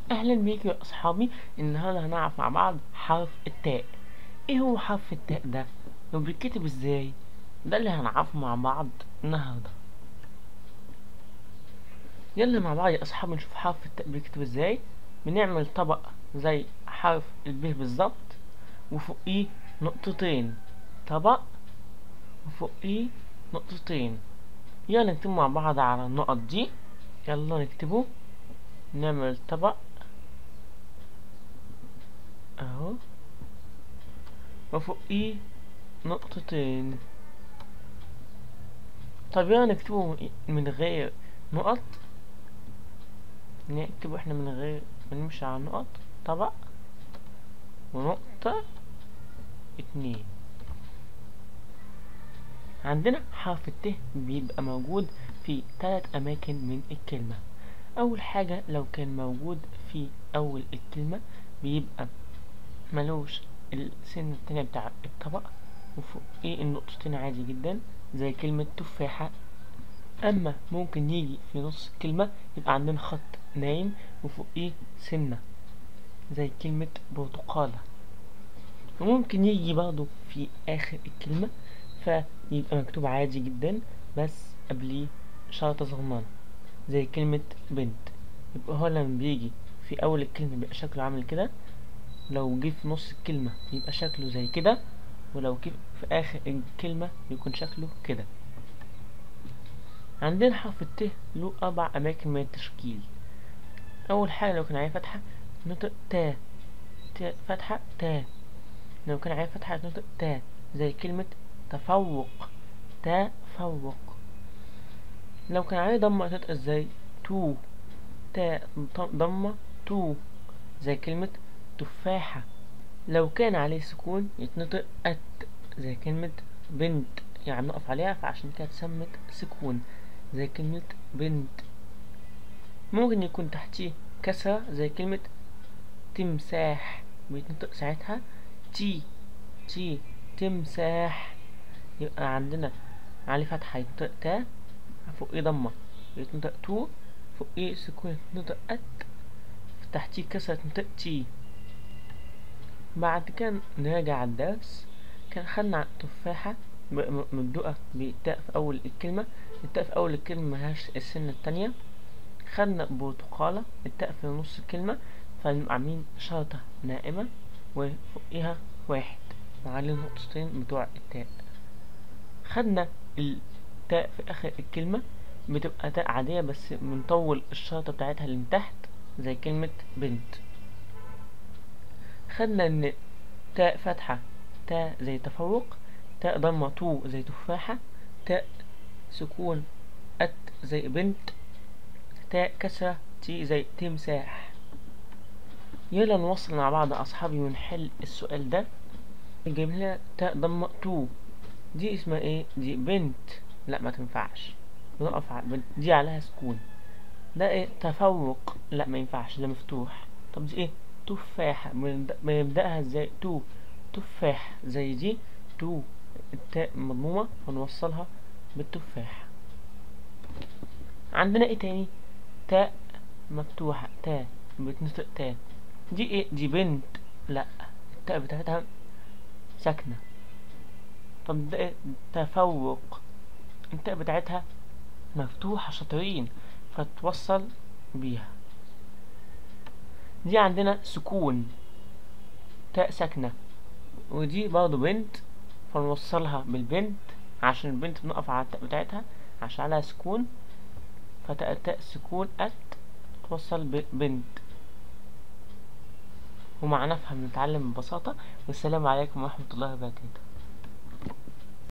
اهلا بيكم يا اصحابي النهارده هنعرف مع بعض حرف التاء ايه هو حرف التاء ده وبيتكتب ازاي ده اللي هنعرفه مع بعض النهارده يلا مع بعض يا اصحابي نشوف حرف التاء بيتكتب ازاي بنعمل طبق زي حرف الب بالظبط وفوقيه نقطتين طبق وفوقيه نقطتين يلا نكتب مع بعض على النقط دي يلا نكتبه نعمل طبق اهو وفوقيه نقطتين طب يلا نكتبه من غير نقط نكتبه احنا من غير نمشي على النقط طبق ونقطة اتنين عندنا حرف الت بيبقى موجود في ثلاث أماكن من الكلمة أول حاجة لو كان موجود في أول الكلمة بيبقى ملوش السن التانية بتاع الطبق وفوقيه النقطتين عادي جدا زي كلمة تفاحة أما ممكن يجي في نص الكلمة يبقى عندنا خط نايم وفوقيه سنة زي كلمة برتقالة وممكن يجي برضه في آخر الكلمة فيبقى مكتوب عادي جدا بس قبليه شرطة صغننة زي كلمة بنت يبقى هو لما بيجي في أول الكلمة بيبقى شكله عامل كده لو جه في نص الكلمة يبقى شكله زي كده ولو جه في آخر الكلمة بيكون شكله كده عندنا حرف الت له أربع أماكن من التشكيل أول حاجة لو كان عليه فتحة نطق تا تا فتحة تا لو كان عليه فتحة نطق تا زي كلمة تفوق تفوق لو كان عليه ضمة نطق ازاي تو تا ضمة تو زي كلمة تفاحة لو كان عليه سكون يتنطق أت زي كلمة بنت يعني نقف عليها فعشان كده اتسمت سكون زي كلمة بنت ممكن يكون تحتيه كسرة زي كلمة تمساح بيتنطق ساعتها تي تي تمساح يبقى عندنا عليه فتحة يتنطق تا فوقيه ضمة يتنطق تو فوقيه سكون يتنطق أت تحتيه كسرة يتنطق تي بعد كده نراجع الدرس كان خدنا تفاحة مبدوءة بالتاء في أول الكلمة التاء في أول الكلمة ملهاش السنة التانية خدنا برتقالة التاء في نص الكلمة فنبقى عاملين شرطة نائمة وفوقيها واحد وعليه نقطتين بتوع التاء خدنا التاء في آخر الكلمة بتبقى تاء عادية بس بنطول الشرطة بتاعتها لتحت زي كلمة بنت خدنا ان تاء فتحة تاء زي تفوق تاء ضمة تو زي تفاحة تاء سكون أت زي بنت تاء كسرة تي زي تمساح يلا نوصل مع بعض أصحابي ونحل السؤال ده جايب لنا تاء ضمة تو دي اسمها ايه دي بنت لا ما تنفعش نقف على بنت دي عليها سكون ده ايه تفوق لا ما ينفعش ده مفتوح طب دي ايه تفاحة بنبدأها ازاي تو تفاح زي دي تو التاء مضمومة فنوصلها بالتفاح عندنا ايه تاني تاء مفتوحة تاء بتنطق تاء دي ايه دي بنت لا التاء بتاعتها ساكنة طب ده ايه تفوق التاء بتاعتها مفتوحة شاطرين فتوصل بيها دي عندنا سكون تاء ساكنة ودي برضه بنت فنوصلها بالبنت عشان البنت بنقف على التاء بتاعتها عشان عليها سكون فتاء تاء سكون أت توصل ببنت ومع نفهم نتعلم ببساطة والسلام عليكم ورحمة الله وبركاته